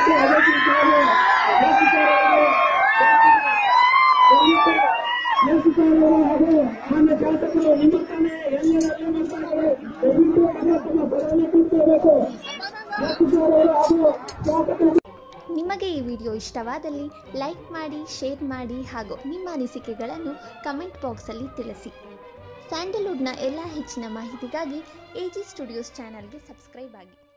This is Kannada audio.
ಮತ್ತು ಅಗತ್ಯವಿದ್ದಾಗ ನೇತೃತ್ವವನ್ನು ನೇತೃತ್ವವನ್ನು ಹಾಗೂ ಮಾನ್ಯ ಶಾಸಕರು ನಿಮ್ಮ ತಾನೇ ಎಲ್ಲರ ನೇಮಕಾತಿಗಳು ದಯವಿಟ್ಟು ತಮ್ಮ ತಮ್ಮ ಪದವನ್ನು ಕೂತ್ಕೋಬೇಕು ನೇತೃತ್ವವರು ಹಾಗೂ ಶಾಸಕರು ನಿಮಗೆ ಈ ವಿಡಿಯೋ ಇಷ್ಟವಾದಲ್ಲಿ ಲೈಕ್ ಮಾಡಿ ಶೇರ್ ಮಾಡಿ ಹಾಗೂ ನಿಮ್ಮ ಅನಿಸಿಕೆಗಳನ್ನು ಕಮೆಂಟ್ ಬಾಕ್ಸಲ್ಲಿ ತಿಳಿಸಿ ಸ್ಯಾಂಡಲ್ವುಡ್ನ ಎಲ್ಲ ಹೆಚ್ಚಿನ ಮಾಹಿತಿಗಾಗಿ ಎ ಜಿ ಸ್ಟುಡಿಯೋಸ್ ಚಾನಲ್ಗೆ ಸಬ್ಸ್ಕ್ರೈಬ್ ಆಗಿ